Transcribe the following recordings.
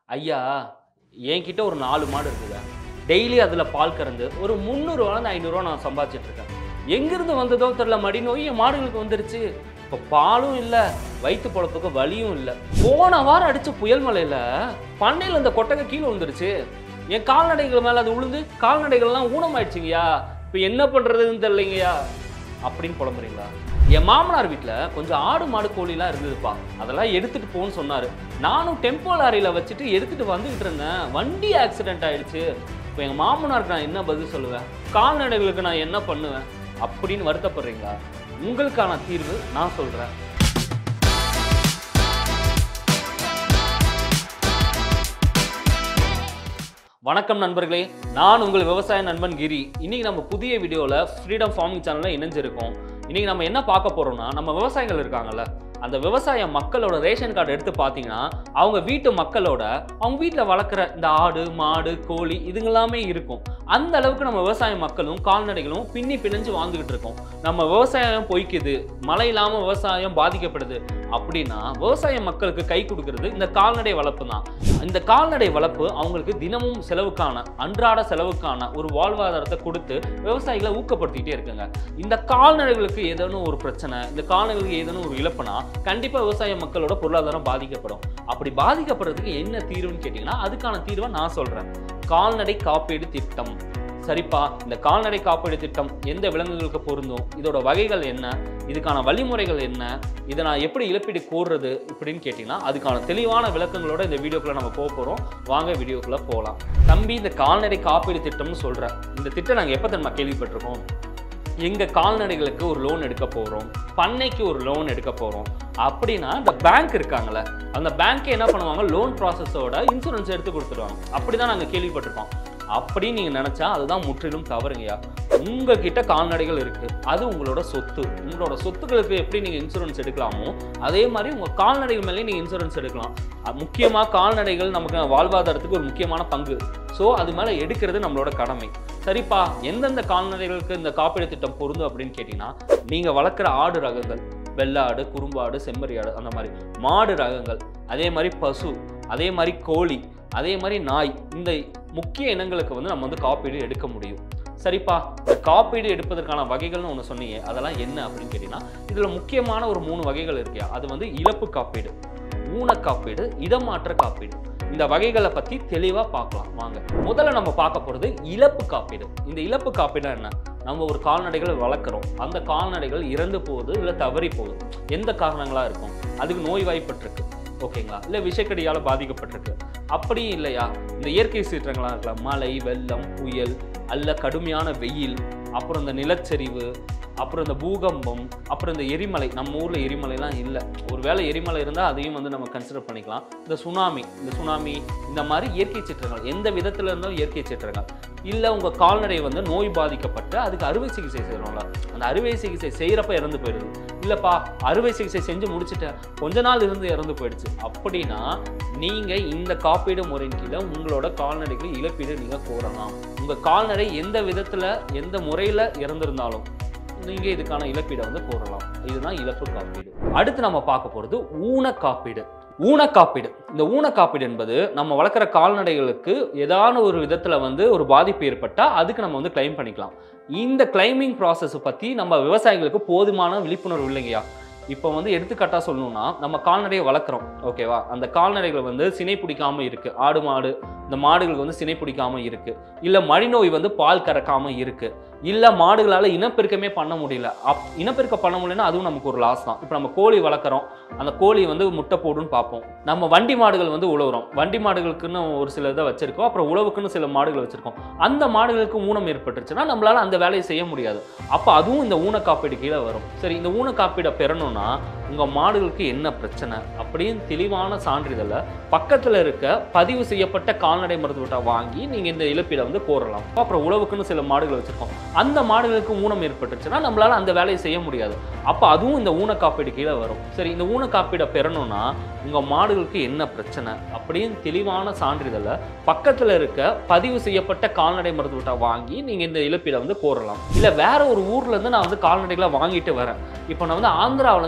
ஐயா என்கிட்ட ஒரு நாலு மாடு இருக்குங்க டெய்லி அதில் பால் கறந்து ஒரு முந்நூறுவாலேருந்து ஐநூறுரூவா நான் சம்பாதிச்சிட்டு இருக்கேன் எங்கிருந்து வந்ததோ தெரில மடி நோய் என் மாடுகளுக்கு வந்துருச்சு இப்போ பாலும் இல்லை வயிற்று பொழப்புக்கு வலியும் இல்லை போன வாரம் அடித்த புயல் மலையில் பண்ணையில் இந்த கொட்டகை கீழே விழுந்துருச்சு என் கால்நடைகள் மேலே அது விழுந்து கால்நடைகள்லாம் ஊனமாயிடுச்சுங்கய்யா இப்போ என்ன பண்ணுறதுன்னு தெரியலைங்கய்யா அப்படின்னு புலம்புறீங்களா என் மாமனார் வீட்டில் கொஞ்சம் ஆடு மாடு கோழிலாம் இருந்ததுப்பா அதெல்லாம் எடுத்துட்டு போன்னு சொன்னார் நானும் டெம்போ லாரியில் வச்சுட்டு எடுத்துட்டு வந்துகிட்டு இருந்தேன் வண்டி ஆக்சிடென்ட் ஆயிடுச்சு இப்போ எங்கள் மாமனாருக்கு நான் என்ன பதில் சொல்லுவேன் கால்நடைகளுக்கு நான் என்ன பண்ணுவேன் அப்படின்னு வருத்தப்படுறீங்களா உங்களுக்கான தீர்வு நான் சொல்கிறேன் வணக்கம் நண்பர்களே நான் உங்கள் விவசாய நண்பன் கிரி இன்னைக்கு நம்ம புதிய வீடியோவில் ஃப்ரீடம் ஃபார்மிங் சேனலில் இணைஞ்சிருக்கோம் இன்னைக்கு நம்ம என்ன பார்க்க போறோம்னா நம்ம விவசாயிகள் இருக்காங்கல்ல அந்த விவசாய மக்களோட ரேஷன் கார்டு எடுத்து பார்த்தீங்கன்னா அவங்க வீட்டு மக்களோட அவங்க வீட்டில் வளர்க்குற இந்த ஆடு மாடு கோழி இதுங்கெல்லாமே இருக்கும் அந்த அளவுக்கு நம்ம விவசாய மக்களும் கால்நடைகளும் பின்னி பிணைஞ்சு வாழ்ந்துகிட்டு இருக்கோம் நம்ம விவசாயம் பொய்க்குது மழை இல்லாமல் விவசாயம் பாதிக்கப்படுது அப்படின்னா விவசாய மக்களுக்கு கை கொடுக்கறது இந்த கால்நடை வளர்ப்பு தான் இந்த கால்நடை வளர்ப்பு அவங்களுக்கு தினமும் செலவுக்கான அன்றாட செலவுக்கான ஒரு வாழ்வாதாரத்தை கொடுத்து விவசாயிகளை ஊக்கப்படுத்திக்கிட்டே இருக்குங்க இந்த கால்நடைகளுக்கு ஏதேனும் ஒரு பிரச்சனை இந்த கால்நடைகளுக்கு ஏதேனும் ஒரு இழப்புனா கண்டிப்பாக விவசாய மக்களோட பொருளாதாரம் பாதிக்கப்படும் அப்படி பாதிக்கப்படுறதுக்கு என்ன தீர்வுன்னு கேட்டிங்கன்னா அதுக்கான தீர்வை நான் சொல்கிறேன் கால்நடை காப்பீடு திட்டம் சரிப்பா இந்த கால்நடை காப்பீடு திட்டம் எந்த விலங்குகளுக்கு பொருந்தும் இதோட வகைகள் என்ன இதுக்கான வழிமுறைகள் என்ன இதை நான் எப்படி இழப்பீடு கோர்றது இப்படின்னு கேட்டிங்கன்னா அதுக்கான தெளிவான விளக்கங்களோட இந்த வீடியோக்குள்ள நம்ம போக போகிறோம் வாங்க வீடியோக்குள்ள போகலாம் தம்பி இந்த கால்நடை காப்பீடு திட்டம்னு சொல்கிறேன் இந்த திட்டம் நாங்கள் எப்போ தெரியுமா கேள்விப்பட்டிருக்கோம் எங்கள் கால்நடைகளுக்கு ஒரு லோன் எடுக்க போகிறோம் பண்ணைக்கு ஒரு லோன் எடுக்க போகிறோம் அப்படின்னா இந்த பேங்க் இருக்காங்கல்ல அந்த பேங்க் என்ன பண்ணுவாங்க லோன் ப்ராசஸோட இன்சூரன்ஸ் எடுத்து கொடுத்துருவாங்க அப்படி தான் நாங்கள் கேள்விப்பட்டிருக்கோம் அப்படி நீங்கள் நினச்சா அதுதான் முற்றிலும் தவறுங்கய்யா உங்ககிட்ட கால்நடைகள் இருக்குது அது உங்களோட சொத்து உங்களோட சொத்துக்களுக்கு எப்படி நீங்கள் இன்சூரன்ஸ் எடுக்கலாமோ அதே மாதிரி உங்கள் கால்நடைகள் மேலேயும் நீங்கள் இன்சூரன்ஸ் எடுக்கலாம் முக்கியமாக கால்நடைகள் நமக்கு வாழ்வாதாரத்துக்கு ஒரு முக்கியமான பங்கு ஸோ அது மேலே எடுக்கிறது நம்மளோட கடமை சரிப்பா எந்தெந்த கால்நடைகளுக்கு இந்த காப்பீடு திட்டம் பொருந்தும் அப்படின்னு கேட்டிங்கன்னா நீங்கள் வளர்க்குற ஆடு ரகங்கள் வெள்ளாடு குறும்பாடு செம்மறியாடு அந்த மாதிரி மாடு ரகங்கள் அதே மாதிரி பசு அதே மாதிரி கோழி அதே மாதிரி நாய் இந்த முக்கிய இனங்களுக்கு வந்து நம்ம வந்து காப்பீடு எடுக்க முடியும் சரிப்பா இந்த காப்பீடு எடுப்பதற்கான வகைகள்னு ஒன்று சொன்னீங்க அதெல்லாம் என்ன அப்படின்னு கேட்டிங்கன்னா இதில் முக்கியமான ஒரு மூணு வகைகள் இருக்கியா அது வந்து இழப்பு காப்பீடு ஊன காப்பீடு இடமாற்ற காப்பீடு இந்த வகைகளை பற்றி தெளிவாக பார்க்கலாம் வாங்க முதல்ல நம்ம பார்க்க போகிறது இழப்பு காப்பீடு இந்த இழப்பு காப்பீடு என்ன நம்ம ஒரு கால்நடைகளை வளர்க்குறோம் அந்த கால்நடைகள் இறந்து போகுது இல்லை தவறி போகுது எந்த காரணங்களாக இருக்கும் அதுக்கு நோய் வாய்ப்பட்டிருக்கு ஓகேங்களா இல்லை விஷக்கடியால் பாதிக்கப்பட்டிருக்கு அப்படியும் இல்லையா இந்த இயற்கை சீற்றங்களாக இருக்கலாம் மழை வெள்ளம் புயல் அல்ல கடுமையான வெயில் அப்புறம் இந்த நிலச்சரிவு அப்புறம் இந்த பூகம்பம் அப்புறம் இந்த எரிமலை நம்ம ஊரில் எரிமலைலாம் இல்லை ஒருவேளை எரிமலை இருந்தால் அதையும் வந்து நம்ம கன்சிடர் பண்ணிக்கலாம் இந்த சுனாமி இந்த சுனாமி இந்த மாதிரி இயற்கை சீற்றங்கள் எந்த விதத்தில் இருந்தாலும் இயற்கை சீற்றங்கள் இல்லை உங்கள் கால்நடை வந்து நோய் பாதிக்கப்பட்டு அதுக்கு அறுவை சிகிச்சை செய்கிறோம்ல அந்த அறுவை சிகிச்சை செய்கிறப்ப இறந்து போயிடுது இல்லைப்பா அறுவை சிகிச்சை செஞ்சு முடிச்சுட்டேன் கொஞ்ச நாள் இருந்து இறந்து போயிடுச்சு அப்படின்னா நீங்கள் இந்த காப்பீடு முறையின் கீழே உங்களோட கால்நடைக்கு இழப்பீடு நீங்கள் கோரலாம் உங்கள் கால்நடை எந்த விதத்தில் எந்த முறையில் இறந்திருந்தாலும் நீங்கள் இதுக்கான இழப்பீடை வந்து கோரலாம் இதுதான் இழப்பு காப்பீடு அடுத்து நம்ம பார்க்க போகிறது ஊன காப்பீடு ஊன காப்பீடு இந்த ஊன காப்பீடு என்பது நம்ம வளர்க்குற கால்நடைகளுக்கு ஏதான ஒரு விதத்தில் வந்து ஒரு பாதிப்பு ஏற்பட்டால் அதுக்கு நம்ம வந்து கிளைம் பண்ணிக்கலாம் இந்த கிளைமிங் ப்ராசஸ் பற்றி நம்ம விவசாயிகளுக்கு போதுமான விழிப்புணர்வு இல்லைங்கய்யா இப்போ வந்து எடுத்துக்காட்டாக சொல்லணும்னா நம்ம கால்நடையை வளர்க்குறோம் ஓகேவா அந்த கால்நடைகள் வந்து சினை பிடிக்காம இருக்கு ஆடு மாடு இந்த மாடுகளுக்கு வந்து சினை பிடிக்காம இருக்கு இல்லை மடிநோய் வந்து பால் கறக்காம இருக்கு இல்லை மாடுகளால் இனப்பெருக்கமே பண்ண முடியல அப் இனப்பெருக்கம் பண்ண முடியலன்னா அதுவும் நமக்கு ஒரு லாஸ் தான் இப்போ நம்ம கோழி வளர்க்குறோம் அந்த கோழி வந்து முட்டை போடுன்னு பார்ப்போம் நம்ம வண்டி மாடுகள் வந்து உழவுறோம் வண்டி மாடுகளுக்குன்னு ஒரு சில இதை வச்சிருக்கோம் அப்புறம் உழவுக்குன்னு சில மாடுகள் வச்சிருக்கோம் அந்த மாடுகளுக்கு ஊனம் ஏற்பட்டுருச்சுன்னா நம்மளால அந்த வேலையை செய்ய முடியாது அப்போ அதுவும் இந்த ஊன காப்பீடு கீழே வரும் சரி இந்த ஊன காப்பீடை பெறணும்னா உங்கள் மாடுகளுக்கு என்ன பிரச்சனை அப்படின்னு தெளிவான சான்றிதழை பக்கத்தில் இருக்க பதிவு செய்யப்பட்ட கால்நடை மருத்துவத்தை வாங்கி நீங்கள் இந்த இழப்பீடை வந்து கோரலாம் அப்புறம் உழவுக்குன்னு சில மாடுகள் வச்சுருக்கோம் அந்த மாடுகளுக்கு ஊனம் ஏற்பட்டுச்சுன்னா நம்மளால அந்த வேலையை செய்ய முடியாது அப்போ அதுவும் இந்த ஊன காப்பீடு கீழே வரும் சரி இந்த ஊன காப்பீடை பெறணும்னா உங்கள் மாடுகளுக்கு என்ன பிரச்சனை அப்படின்னு தெளிவான சான்றிதழை பக்கத்தில் இருக்க பதிவு செய்யப்பட்ட கால்நடை மருத்துவத்தை வாங்கி நீங்கள் இந்த இழப்பீடை வந்து கோரலாம் இல்லை வேற ஒரு ஊர்லேருந்து நான் வந்து கால்நடைகளை வாங்கிட்டு வரேன் இப்போ நான் வந்து ஆந்திராவிலேருந்து ஓங்கோல்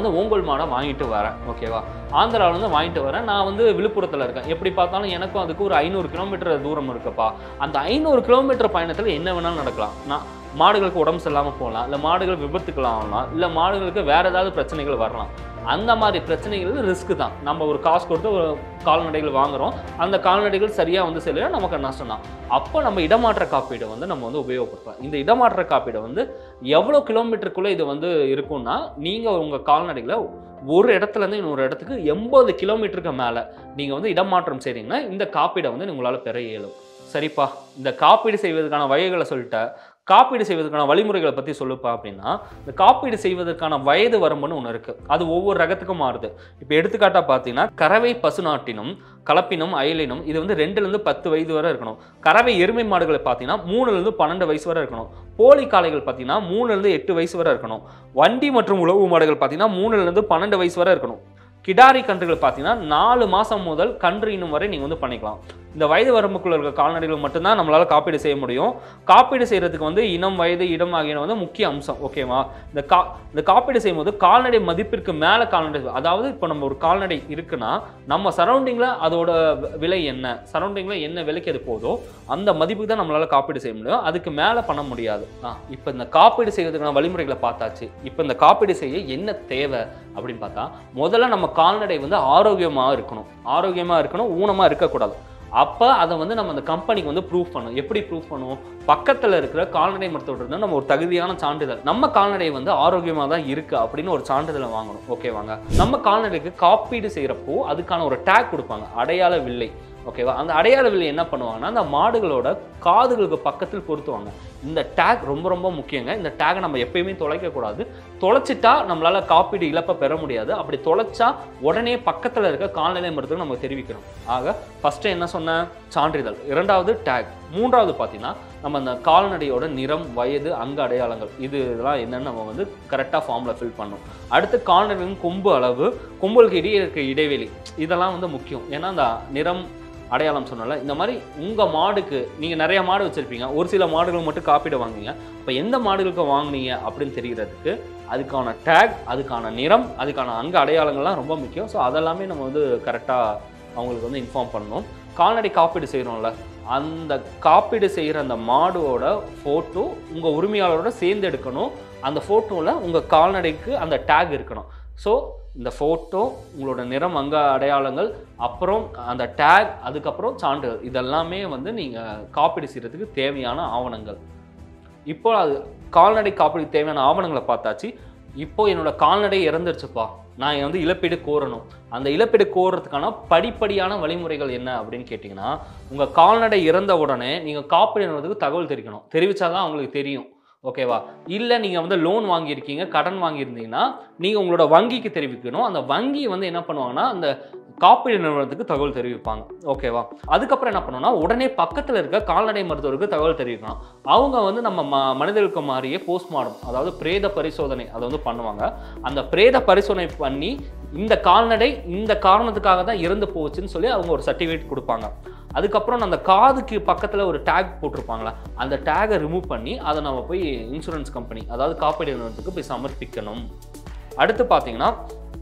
மாடை வாங்கிட்டு வரேன் ஓகேவா ஆந்திராவிலேருந்து வாங்கிட்டு வரேன் நான் வந்து விழுப்புரத்தில் இருக்கேன் எப்படி பார்த்தாலும் எனக்கும் அதுக்கு ஒரு ஐநூறு கிலோமீட்டர் தூரம் இருக்குப்பா அந்த ஐநூறு கிலோமீட்டர் பயணத்தில் என்ன வேணாலும் நடக்கலாம் நான் மாடுகளுக்கு உடம்பு சரியில்லாமல் போகலாம் இல்லை மாடுகள் விபத்துக்கெல்லாம் ஆகலாம் இல்லை மாடுகளுக்கு வேற ஏதாவது பிரச்சனைகள் வரலாம் அந்த மாதிரி பிரச்சனைகள் ரிஸ்க் தான் நம்ம ஒரு காசு கொடுத்து ஒரு கால்நடைகள் வாங்குறோம் அந்த கால்நடைகள் சரியாக வந்து செல்ல நமக்கு நஷ்டம் தான் அப்போ நம்ம இடமாற்ற காப்பீடை வந்து நம்ம வந்து உபயோகப்படுத்தலாம் இந்த இடமாற்ற காப்பீடை வந்து எவ்வளோ கிலோமீட்டருக்குள்ளே இது வந்து இருக்கும்னா நீங்கள் உங்கள் கால்நடைகளை ஒரு இடத்துல இருந்து இன்னொரு இடத்துக்கு எண்பது கிலோமீட்டருக்கு மேலே நீங்கள் வந்து இடமாற்றம் செய்றீங்கன்னா இந்த காப்பீடை வந்து உங்களால் பெற இயலும் சரிப்பா இந்த காப்பீடு செய்வதற்கான வகைகளை சொல்லிட்டேன் காப்பீடு செய்வதற்கான வழிமுறைகளை பற்றி சொல்லுப்பா அப்படின்னா இந்த காப்பீடு செய்வதற்கான வயது வரம்புன்னு ஒன்று இருக்குது அது ஒவ்வொரு ரகத்துக்கும் மாறுது இப்போ எடுத்துக்காட்டாக பார்த்தீங்கன்னா கறவை பசுநாட்டினம் கலப்பினம் அயலினம் இது வந்து ரெண்டுலேருந்து பத்து வயது வரை இருக்கணும் கறவை எருமை மாடுகளை பார்த்தீங்கன்னா மூணுலேருந்து பன்னெண்டு வயசு வரை இருக்கணும் போலி காளைகள் பார்த்தீங்கன்னா மூணுலேருந்து எட்டு வயசு வரை இருக்கணும் வண்டி மற்றும் உழவு மாடுகள் பார்த்தீங்கன்னா மூணுலேருந்து பன்னெண்டு வயசு வரை இருக்கணும் கிடாரி கன்றுகள் பார்த்தீங்கன்னா நாலு மாதம் முதல் கன்று இன்னும் வரை நீங்கள் வந்து பண்ணிக்கலாம் இந்த வயது வரம்புக்குள்ள இருக்க கால்நடைகள் மட்டும்தான் நம்மளால காப்பீடு செய்ய முடியும் காப்பீடு செய்யறதுக்கு வந்து இனம் வயது இடம் ஆகியன வந்து முக்கிய அம்சம் ஓகேவா இந்த கா இந்த காப்பீடு செய்யும்போது கால்நடை மதிப்பிற்கு மேலே கால்நடை அதாவது இப்போ நம்ம ஒரு கால்நடை இருக்குன்னா நம்ம சரௌண்டிங்கில் அதோட வி- விலை என்ன சரௌண்டிங்கில் என்ன விலைக்கு அது போதோ அந்த மதிப்புக்கு தான் நம்மளால காப்பீடு செய்ய முடியும் அதுக்கு மேலே பண்ண முடியாது ஆ இப்போ இந்த காப்பீடு செய்யறதுக்கான வழிமுறைகளை பார்த்தாச்சு இப்போ இந்த காப்பீடு செய்ய என்ன தேவை அப்படின்னு பார்த்தா முதல்ல நம்ம கால்நடை வந்து ஆரோக்கியமாக இருக்கணும் ஆரோக்கியமாக இருக்கணும் ஊனமாக இருக்கக்கூடாது அப்போ அதை வந்து நம்ம அந்த கம்பெனிக்கு வந்து ப்ரூவ் பண்ணணும் எப்படி ப்ரூவ் பண்ணுவோம் பக்கத்தில் இருக்கிற கால்நடை மருத்துவர்கிட்ட நம்ம ஒரு தகுதியான சான்றிதழ் நம்ம கால்நடை வந்து ஆரோக்கியமாக தான் இருக்கு அப்படின்னு ஒரு சான்றிதழை வாங்கணும் ஓகேவாங்க நம்ம கால்நடைக்கு காப்பீடு செய்கிறப்போ அதுக்கான ஒரு டேக் கொடுப்பாங்க அடையாள வில்லை ஓகேவா அந்த அடையாள வில்லை என்ன பண்ணுவாங்கன்னா அந்த மாடுகளோட காதுகளுக்கு பக்கத்தில் பொருத்துவாங்க இந்த டேக் ரொம்ப ரொம்ப முக்கியங்க இந்த டேகை நம்ம எப்பயுமே தொலைக்கக்கூடாது தொலைச்சிட்டா நம்மளால காப்பீடு இழப்பை பெற முடியாது அப்படி தொலைச்சா உடனே பக்கத்தில் இருக்க கால்நிலை மருத்துவம் நம்ம தெரிவிக்கணும் ஆக ஃபஸ்ட்டு என்ன சொன்னேன் சான்றிதழ் இரண்டாவது டேக் மூன்றாவது பார்த்தீங்கன்னா நம்ம அந்த கால்நடையோட நிறம் வயது அங்க அடையாளங்கள் இது இதெல்லாம் என்னன்னு நம்ம வந்து கரெக்டாக ஃபார்மில் ஃபில் பண்ணணும் அடுத்து கால்நடையின் கொம்பு அளவு கொம்புகளுக்கு இடையே இருக்க இடைவெளி இதெல்லாம் வந்து முக்கியம் ஏன்னா அந்த நிறம் அடையாளம் சொன்னல இந்த மாதிரி உங்கள் மாடுக்கு நீங்கள் நிறைய மாடு வச்சுருப்பீங்க ஒரு சில மாடுகள் மட்டும் காப்பீடு வாங்குவீங்க இப்போ எந்த மாடுகளுக்கு வாங்குனீங்க அப்படின்னு தெரியறதுக்கு அதுக்கான டேக் அதுக்கான நிறம் அதுக்கான அங்க அடையாளங்கள்லாம் ரொம்ப முக்கியம் ஸோ அதெல்லாமே நம்ம வந்து கரெக்டாக அவங்களுக்கு வந்து இன்ஃபார்ம் பண்ணணும் கால்நடை காப்பீடு செய்கிறோம்ல அந்த காப்பீடு செய்கிற அந்த மாடோட ஃபோட்டோ உங்கள் உரிமையாளரோட சேர்ந்து எடுக்கணும் அந்த ஃபோட்டோவில் உங்கள் கால்நடைக்கு அந்த டேக் இருக்கணும் ஸோ இந்த ஃபோட்டோ உங்களோட நிறம் அங்க அடையாளங்கள் அப்புறம் அந்த டேக் அதுக்கப்புறம் சான்றிதழ் இதெல்லாமே வந்து நீங்கள் காப்பீடு செய்கிறதுக்கு தேவையான ஆவணங்கள் இப்போ அது கால்நடை காப்பீடுக்கு தேவையான ஆவணங்களை பார்த்தாச்சு இப்போ என்னோட கால்நடை இறந்துருச்சுப்பா நான் வந்து இழப்பீடு கோரணும் அந்த இழப்பீடு கோர்றதுக்கான படிப்படியான வழிமுறைகள் என்ன அப்படின்னு கேட்டிங்கன்னா உங்கள் கால்நடை இறந்த உடனே நீங்கள் காப்பீடு நிறுவனத்துக்கு தகவல் தெரிவிக்கணும் தெரிவிச்சாதான் அவங்களுக்கு தெரியும் ஓகேவா இல்லை நீங்கள் வந்து லோன் வாங்கியிருக்கீங்க கடன் வாங்கியிருந்தீங்கன்னா நீங்கள் உங்களோட வங்கிக்கு தெரிவிக்கணும் அந்த வங்கி வந்து என்ன பண்ணுவாங்கன்னா அந்த காப்பீடு நிறுவனத்துக்கு தகவல் தெரிவிப்பாங்க ஓகேவா அதுக்கப்புறம் என்ன பண்ணுவோம்னா உடனே பக்கத்தில் இருக்க கால்நடை மருத்துவருக்கு தகவல் தெரிவிக்கணும் அவங்க வந்து நம்ம ம மனிதர்களுக்கு மாறியே போஸ்ட்மார்டம் அதாவது பிரேத பரிசோதனை அதை வந்து பண்ணுவாங்க அந்த பிரேத பரிசோதனை பண்ணி இந்த கால்நடை இந்த காரணத்துக்காக தான் இறந்து போச்சுன்னு சொல்லி அவங்க ஒரு சர்டிஃபிகேட் கொடுப்பாங்க அதுக்கப்புறம் அந்த காதுக்கு பக்கத்தில் ஒரு டேக் போட்டிருப்பாங்களா அந்த டேகை ரிமூவ் பண்ணி அதை நம்ம போய் இன்சூரன்ஸ் கம்பெனி அதாவது காப்பீடு நிறுவனத்துக்கு போய் சமர்ப்பிக்கணும் அடுத்து பார்த்தீங்கன்னா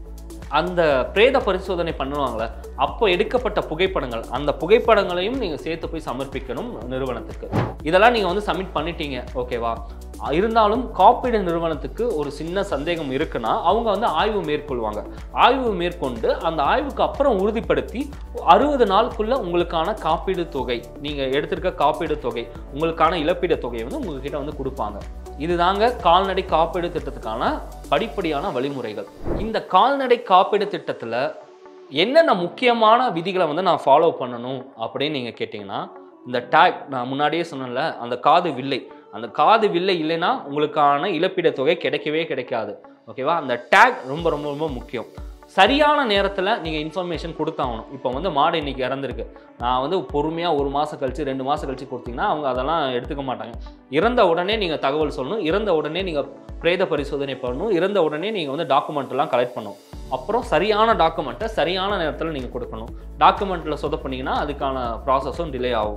அந்த பிரேத பரிசோதனை பண்ணுவாங்களே அப்போ எடுக்கப்பட்ட புகைப்படங்கள் அந்த புகைப்படங்களையும் நீங்கள் சேர்த்து போய் சமர்ப்பிக்கணும் நிறுவனத்துக்கு இதெல்லாம் நீங்கள் வந்து சப்மிட் பண்ணிட்டீங்க ஓகேவா அஹ் இருந்தாலும் காப்பீடு நிறுவனத்துக்கு ஒரு சின்ன சந்தேகம் இருக்குன்னா அவங்க வந்து ஆய்வு மேற்கொள்வாங்க ஆய்வு மேற்கொண்டு அந்த ஆய்வுக்கு அப்புறம் உறுதிப்படுத்தி அறுபது நாளுக்குள்ள உங்களுக்கான காப்பீடு தொகை நீங்கள் எடுத்திருக்க காப்பீடு தொகை உங்களுக்கான இழப்பீடு தொகையை வந்து உங்ககிட்ட வந்து கொடுப்பாங்க இதுதாங்க கால்நடை காப்பீடு திட்டத்துக்கான படிப்படியான வழிமுறைகள் இந்த கால்நடை காப்பீடு திட்டத்தில் என்னென்ன முக்கியமான விதிகளை வந்து நான் ஃபாலோ பண்ணணும் அப்படின்னு நீங்கள் கேட்டிங்கன்னா இந்த டேக் நான் முன்னாடியே சொன்னேன்ல அந்த காது வில்லை அந்த காது வில்லை இல்லைன்னா உங்களுக்கான இழப்பீடு தொகை கிடைக்கவே கிடைக்காது ஓகேவா அந்த டேக் ரொம்ப ரொம்ப ரொம்ப முக்கியம் சரியான நேரத்தில் நீங்கள் இன்ஃபர்மேஷன் கொடுத்தாகணும் இப்போ வந்து மாடு இன்னைக்கு இறந்துருக்கு நான் வந்து பொறுமையாக ஒரு மாதம் கழிச்சு ரெண்டு மாதம் கழிச்சு கொடுத்தீங்கன்னா அவங்க அதெல்லாம் எடுத்துக்க மாட்டாங்க இறந்த உடனே நீங்கள் தகவல் சொல்லணும் இறந்த உடனே நீங்கள் பிரேத பரிசோதனை பண்ணணும் இறந்த உடனே நீங்கள் வந்து டாக்குமெண்ட் எல்லாம் கலெக்ட் பண்ணணும் அப்புறம் சரியான டாக்குமெண்ட்டை சரியான நேரத்தில் நீங்கள் கொடுக்கணும் டாக்குமெண்ட்டில் சொதப்புனீங்கன்னா அதுக்கான ப்ராசஸும் டிலே ஆகும்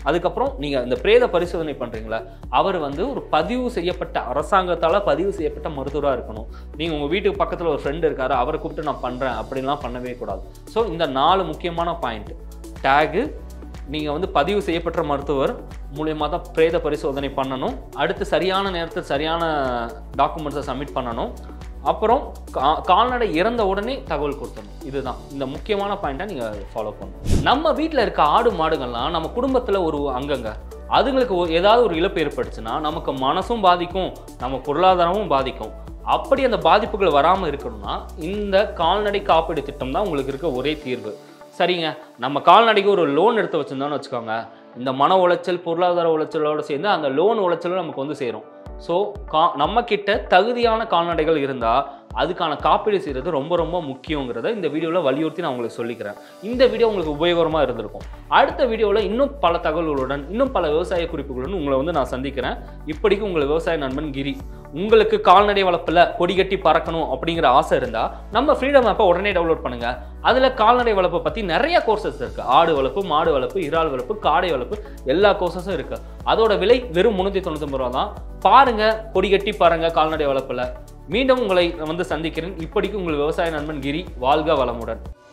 அதுக்கப்புறம் நீங்கள் இந்த பிரேத பரிசோதனை பண்ணுறீங்களா அவர் வந்து ஒரு பதிவு செய்யப்பட்ட அரசாங்கத்தால் பதிவு செய்யப்பட்ட மருத்துவராக இருக்கணும் நீங்கள் உங்கள் வீட்டுக்கு பக்கத்தில் ஒரு ஃப்ரெண்டு இருக்காரு அவரை கூப்பிட்டு நான் பண்ணுறேன் அப்படின்லாம் பண்ணவே கூடாது ஸோ இந்த நாலு முக்கியமான பாயிண்ட் டேகு நீங்கள் வந்து பதிவு செய்யப்பட்ட மருத்துவர் மூலியமாக தான் பிரேத பரிசோதனை பண்ணணும் அடுத்து சரியான நேரத்தில் சரியான டாக்குமெண்ட்ஸை சப்மிட் பண்ணணும் அப்புறம் கா- கால்நடை இறந்த உடனே தகவல் கொடுத்தணும் இதுதான் இந்த முக்கியமான பாயிண்ட்டை நீங்கள் ஃபாலோ பண்ணணும் நம்ம வீட்டில் இருக்க ஆடு மாடுகள்லாம் நம்ம குடும்பத்தில் ஒரு அங்கங்க அதுங்களுக்கு ஒரு- ஏதாவது ஒரு இழப்பு ஏற்பட்டுச்சுன்னா நமக்கு மனசும் பாதிக்கும் நம்ம பொருளாதாரமும் பாதிக்கும் அப்படி அந்த பாதிப்புகள் வராமல் இருக்கணும்னா இந்த கால்நடை காப்பீடு திட்டம் தான் உங்களுக்கு இருக்க ஒரே தீர்வு சரிங்க நம்ம கால்நடைக்கு ஒரு லோன் எடுத்து வச்சிருந்தோம்னு வச்சுக்கோங்க இந்த மன உளைச்சல் பொருளாதார உளைச்சலோட சேர்ந்து அந்த லோன் உளைச்சலும் நமக்கு வந்து சேரும் ஸோ கா நம்ம கிட்ட தகுதியான கால்நடைகள் இருந்தால் அதுக்கான காப்பீடு செய்கிறது ரொம்ப ரொம்ப முக்கியங்கிறத இந்த வீடியோவில் வலியுறுத்தி நான் உங்களுக்கு சொல்லிக்கிறேன் இந்த வீடியோ உங்களுக்கு உபயோகரமாக இருந்திருக்கும் அடுத்த வீடியோவில் இன்னும் பல தகவல்களுடன் இன்னும் பல விவசாய குறிப்புகளுடன் உங்களை வந்து நான் சந்திக்கிறேன் இப்படிக்கு உங்கள் விவசாய நண்பன் கிரி உங்களுக்கு கால்நடை வளர்ப்பில் கொடி கட்டி பறக்கணும் அப்படிங்கிற ஆசை இருந்தால் நம்ம ஃப்ரீடம் ஆப்பை உடனே டவுன்லோட் பண்ணுங்க அதில் கால்நடை வளர்ப்பை பற்றி நிறைய கோர்சஸ் இருக்குது ஆடு வளர்ப்பு மாடு வளர்ப்பு இறால் வளர்ப்பு காடை வளர்ப்பு எல்லா கோர்சஸும் இருக்குது அதோட விலை வெறும் முந்நூற்றி தொண்ணூத்தொம்பது ரூபா தான் பாருங்க கொடி கட்டி பாருங்க கால்நடை வளர்ப்பில் மீண்டும் உங்களை வந்து சந்திக்கிறேன் இப்படிக்கு உங்கள் விவசாய நண்பன் கிரி வாழ்க வளமுடன்